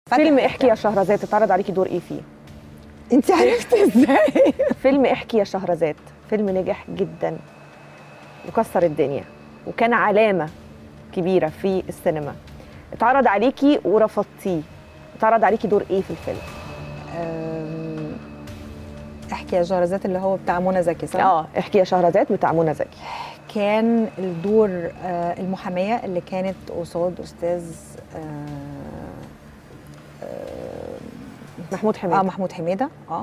فيلم احكي يا شهرزاد اتعرض عليكي دور ايه فيه؟ انت عرفتي ازاي فيلم احكي يا شهرزاد فيلم نجح جدا وكسر الدنيا وكان علامة كبيرة في السينما اتعرض عليكي ورفضتيه اتعرض عليكي دور ايه في الفيلم؟ أم، احكي يا جرزات اللي هو بتاع منى زكي صح؟ اه احكي يا شهرزاد بتاع منى زكي كان الدور آه، المحاميه اللي كانت قصاد استاذ آه، محمود اه حميد محمود حميده اه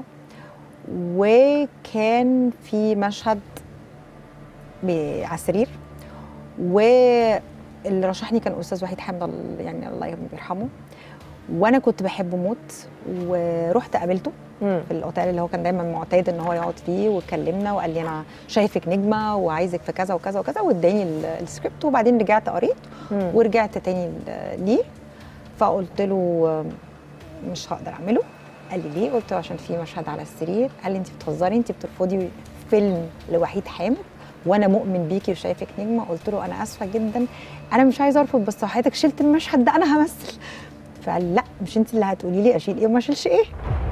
وكان في مشهد ب- على السرير واللي رشحني كان استاذ وحيد حامد ال- يعني الله يرحمه وانا كنت بحبه موت ورحت قابلته مم. في الاوتيل اللي هو كان دايما معتاد ان هو يقعد فيه وكلمنا وقال لي انا شايفك نجمه وعايزك في كذا وكذا وكذا واداني ال- السكريبت وبعدين رجعت قريت مم. ورجعت تاني ل- ليه فقلت له آه، مش هقدر اعمله قال لي ليه قلت له عشان في مشهد على السرير قال لي انت بتهزري انت بترفضي فيلم لوحيد حامد وانا مؤمن بيكي وشايفك نجمه قلت له انا اسفه جدا انا مش عايزه ارفض بس حضرتك شلت المشهد ده انا همثل فقال لا مش انت اللي هتقولي لي اشيل ايه وما اشيلش ايه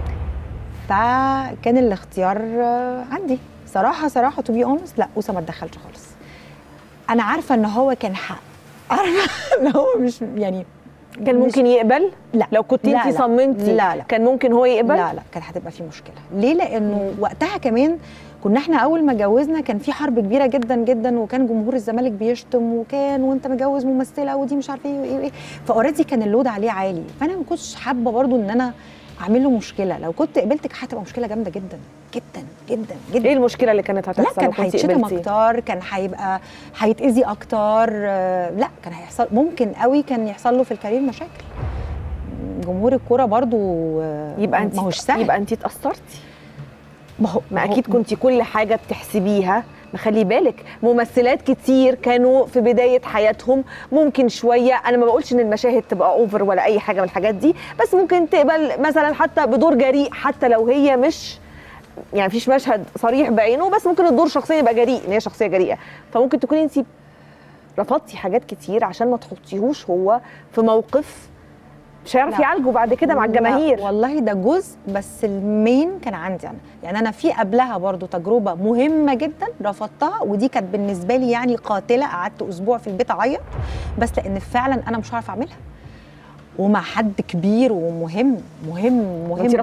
فكان الاختيار آه، عندي صراحه صراحه تو بي اونست لا اوسا ما تدخلش خالص انا عارفه ان هو كان حق عارفه ان هو مش يعني كان مش- ممكن يقبل لا لو كنت لا، انت لا. صممتي لا لا كان ممكن هو يقبل لا لا كانت هتبقى في مشكله ليه لانه وقتها كمان كنا احنا اول ما اتجوزنا كان في حرب كبيره جدا جدا وكان جمهور الزمالك بيشتم وكان وانت متجوز ممثله ودي مش عارفه ايه وايه وايه فاوريدي كان اللود عليه عالي فانا ما كنتش حابه برضو ان انا اعمل له مشكله لو كنت قبلتك هتبقى مشكله جامده جدا جدا جدا جدا ايه المشكله اللي كانت لا هتحصل كان لو كنت هيتشتم قبلتي؟ اكتر كان هيبقى هيتاذي اكتر آه، لا كان هيحصل ممكن قوي كان يحصل له في الكارير مشاكل جمهور الكوره برضو آه، يبقى انت ما هوش سهل يبقى انت اتاثرتي ما هو ما هو- اكيد كنت كل حاجه بتحسبيها ما خلي بالك ممثلات كتير كانوا في بدايه حياتهم ممكن شويه انا ما بقولش ان المشاهد تبقى اوفر ولا اي حاجه من الحاجات دي بس ممكن تقبل مثلا حتى بدور جريء حتى لو هي مش يعني مفيش مشهد صريح بعينه بس ممكن الدور شخصيا يبقى جريء ان هي شخصيه جريئه فممكن تكوني انت رفضتي حاجات كتير عشان ما تحطيهوش هو في موقف مش هيعرف لا. يعالجه بعد كده مع لا، الجماهير والله ده جزء بس المين كان عندي انا يعني انا في قبلها برضو تجربه مهمه جدا رفضتها ودي كانت بالنسبه لي يعني قاتله قعدت اسبوع في البيت اعيط بس لان فعلا انا مش هعرف اعملها ومع حد كبير ومهم مهم مهم انت